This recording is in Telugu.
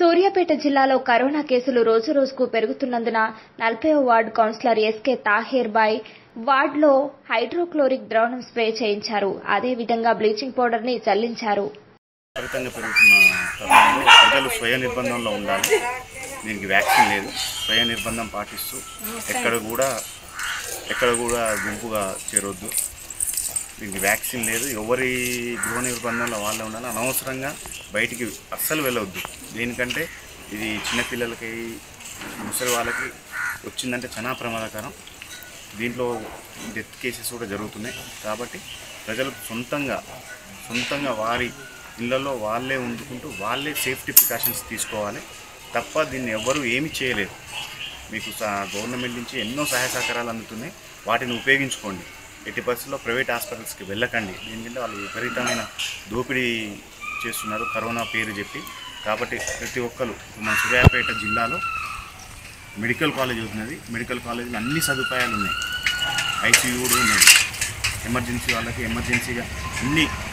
సూర్యాపేట జిల్లాలో కరోనా కేసులు రోజురోజుకు పెరుగుతున్నందున నలభైవ ward councillor S K Taher Bai వార్డులో హైడ్రోక్లోరిక్ ద్రావణం స్ప్రే చేయించారు అదేవిధంగా బ్లీచింగ్ పౌడర్ ని చల్లించారు విపరీతంగా పెరుగుతున్న తరుణంలో ప్రజలు స్వయ నిర్బంధంలో ఉండాలి దీనికి వ్యాక్సిన్ లేదు స్వయ నిర్బంధం పాటిస్తూ ఎక్కడ కూడా ఎక్కడ కూడా గుంపుగా చేరొద్దు దీనికి వ్యాక్సిన్ లేదు ఎవరి గృహ నిర్బంధంలో వాళ్ళే ఉండాలి అనవసరంగా బయటికి అస్సలు వెళ్ళవద్దు దేనికంటే ఇది చిన్నపిల్లలకి ముసలి వాళ్ళకి వచ్చిందంటే చాలా ప్రమాదకరం దీంట్లో డెత్ కేసెస్ కూడా జరుగుతున్నాయి కాబట్టి ప్రజలు సొంతంగా సొంతంగా వారి ఇళ్లలో వాళ్ళే ఉండుకుంటూ వాళ్ళే సేఫ్టీ ప్రికాషన్స్ తీసుకోవాలి తప్ప దీన్ని ఎవ్వరూ ఏమీ చేయలేరు మీకు సా- గవర్నమెంట్ నుంచి ఎన్నో సహాయ సహకారాలు అందుతున్నాయి వాటిని ఉపయోగించుకోండి ఎట్టి పరిస్థితుల్లో ప్రైవేట్ హాస్పిటల్స్కి వెళ్ళకండి ఎందుకంటే వాళ్ళు విపరీతమైన దోపిడీ చేస్తున్నారు కరోనా పేరు చెప్పి కాబట్టి ప్రతి ఒక్కరు మన సూర్యాపేట జిల్లాలో మెడికల్ కాలేజ్ ఉన్నది మెడికల్ కాలేజీలో అన్ని సదుపాయాలు ఉన్నాయి ఐసీయూ కూడా ఉన్నది ఎమర్జెన్సీ వాళ్ళకి ఎమర్జెన్సీగా అన్ని